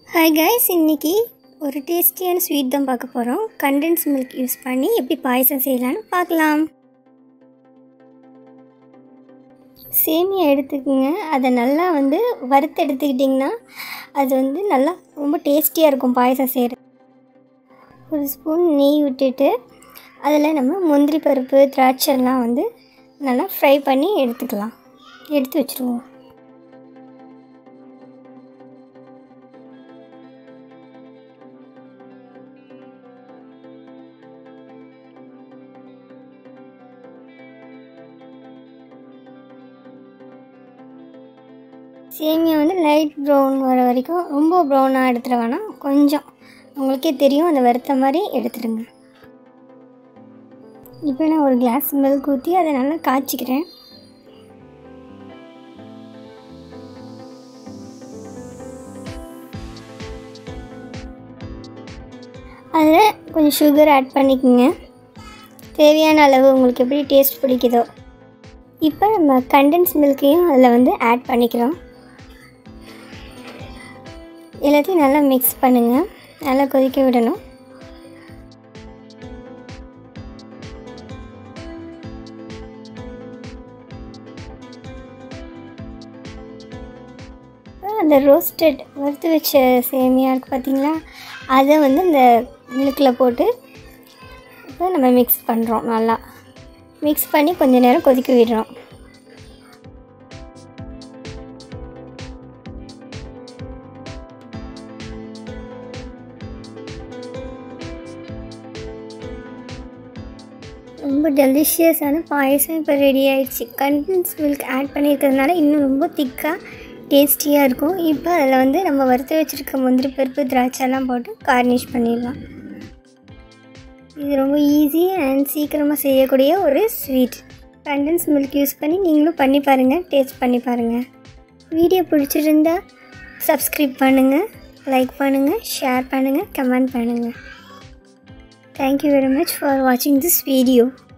hi guys இன்னைக்கு ஒரு டேஸ்டியான ஸ்வீட் தான் பார்க்க போகிறோம் கண்டென்ஸ் மில்க் யூஸ் பண்ணி எப்படி பாயசம் செய்யலான்னு பார்க்கலாம் சேமியா எடுத்துக்கோங்க அதை நல்லா வந்து வறுத்து எடுத்துக்கிட்டிங்கன்னா அது வந்து நல்லா ரொம்ப டேஸ்டியாக இருக்கும் பாயசம் செய்கிறது ஒரு ஸ்பூன் நெய் விட்டுட்டு அதில் நம்ம முந்திரி பருப்பு திராட்சைலாம் வந்து நல்லா ஃப்ரை பண்ணி எடுத்துக்கலாம் எடுத்து வச்சுருவோம் சேமியா வந்து லைட் ப்ரௌன் வர வரைக்கும் ரொம்ப ப்ரௌனாக எடுத்துட வேணாம் கொஞ்சம் உங்களுக்கே தெரியும் அந்த வறுத்த மாதிரி எடுத்துடுங்க இப்போ நான் ஒரு கிளாஸ் மில்க் ஊற்றி அதை நல்லா காய்ச்சிக்கிறேன் அதில் கொஞ்சம் சுகர் ஆட் பண்ணிக்கோங்க தேவையான அளவு உங்களுக்கு எப்படி டேஸ்ட் பிடிக்குதோ இப்போ நம்ம கண்டென்ஸ் மில்க்கையும் அதில் வந்து ஆட் பண்ணிக்கிறோம் எல்லாத்தையும் நல்லா மிக்ஸ் பண்ணுங்கள் நல்லா கொதிக்க விடணும் அந்த ரோஸ்டட் வறுத்து வச்ச சேமியா இருக்குது பார்த்தீங்களா அதை வந்து இந்த மில்கில் போட்டு இப்போ நம்ம மிக்ஸ் பண்ணுறோம் நல்லா மிக்ஸ் பண்ணி கொஞ்ச நேரம் கொதிக்க விடுறோம் ரொம்ப டெலிஷியஸான பாயசம் இப்போ ரெடி ஆயிடுச்சு கண்டென்ஸ் மில்க் ஆட் பண்ணியிருக்கிறதுனால இன்னும் ரொம்ப திக்காக டேஸ்டியாக இருக்கும் இப்போ அதில் வந்து நம்ம வறுத்து வச்சுருக்க முந்திரி பருப்பு திராட்சைலாம் போட்டு கார்னிஷ் பண்ணிடலாம் இது ரொம்ப ஈஸி அண்ட் சீக்கிரமாக செய்யக்கூடிய ஒரு ஸ்வீட் கண்டென்ஸ் மில்க் யூஸ் பண்ணி நீங்களும் பண்ணி பாருங்கள் டேஸ்ட் பண்ணி பாருங்கள் வீடியோ பிடிச்சிருந்தா சப்ஸ்கிரைப் பண்ணுங்கள் லைக் பண்ணுங்கள் ஷேர் பண்ணுங்கள் கமெண்ட் பண்ணுங்கள் தேங்க்யூ வெரி மச் ஃபார் வாட்சிங் திஸ் வீடியோ